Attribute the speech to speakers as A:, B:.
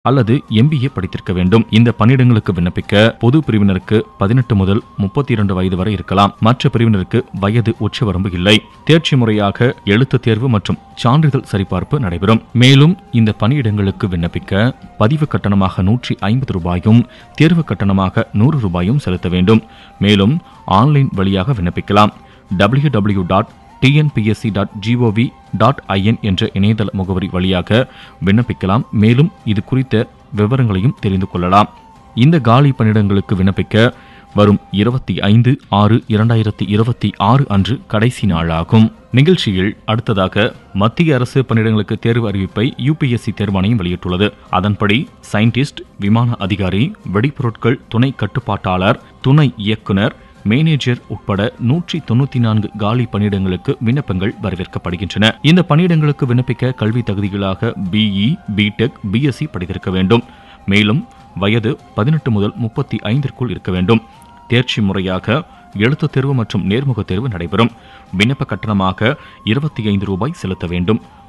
A: அல்லது எம்பிஏ படித்திருக்க வேண்டும் இந்த பணியிடங்களுக்கு விண்ணப்பிக்க பொது பிரிவினருக்கு பதினெட்டு முதல் முப்பத்தி இரண்டு வயது வரை இருக்கலாம் மற்ற பிரிவினருக்கு வயது உச்சவரம்பு இல்லை தேர்ச்சி முறையாக எழுத்துத் தேர்வு மற்றும் சான்றிதழ் சரிபார்ப்பு நடைபெறும் மேலும் இந்த பணியிடங்களுக்கு விண்ணப்பிக்க பதிவு கட்டணமாக நூற்றி ஐம்பது ரூபாயும் தேர்வு கட்டணமாக நூறு ரூபாயும் செலுத்த வேண்டும் மேலும் ஆன்லைன் வழியாக விண்ணப்பிக்கலாம் W W dot TNPSC dot G O V dot I N என்ற இணையதள முகவரி வழியாக விண்ணப்பிக்கலாம் மேலும் இது குறித்த விவரங்களையும் தெரிந்து கொள்ளலாம் இந்த காலி பணியிடங்களுக்கு விண்ணப்பிக்க வரும் இருபத்தி ஐந்து ஆறு இரண்டாயிரத்தி இருபத்தி ஆறு அன்று கடைசி நாளாகும் நிகழ்ச்சியில் அடுத்ததாக மத்திய அரசு பணியிடங்களுக்கு தேர்வு அறிவிப்பை யுபிஎஸ்சி தேர்வாணையம் வெளியிட்டுள்ளது அதன்படி சயின்டிஸ்ட் விமான அதிகாரி வெடிபொருட்கள் துணை கட்டுப்பாட்டாளர் துணை இயக்குனர் மேனேஜர் உட்பட நூற்றி தொண்ணூத்தி நான்கு காலி பணியிடங்களுக்கு விண்ணப்பங்கள் வரவேற்கப்படுகின்றன இந்த பணியிடங்களுக்கு விண்ணப்பிக்க கல்வி தகுதிகளாக பிஇ பிடெக் பிஎஸ்சி படித்திருக்க வேண்டும் மேலும் வயது பதினெட்டு முதல் முப்பத்தி ஐந்திற்குள் இருக்க வேண்டும் தேர்ச்சி முறையாக எழுத்துத் தேர்வு மற்றும் நேர்முகத் தேர்வு நடைபெறும் விண்ணப்ப கட்டணமாக இருபத்தி ஐந்து ரூபாய் செலுத்த வேண்டும்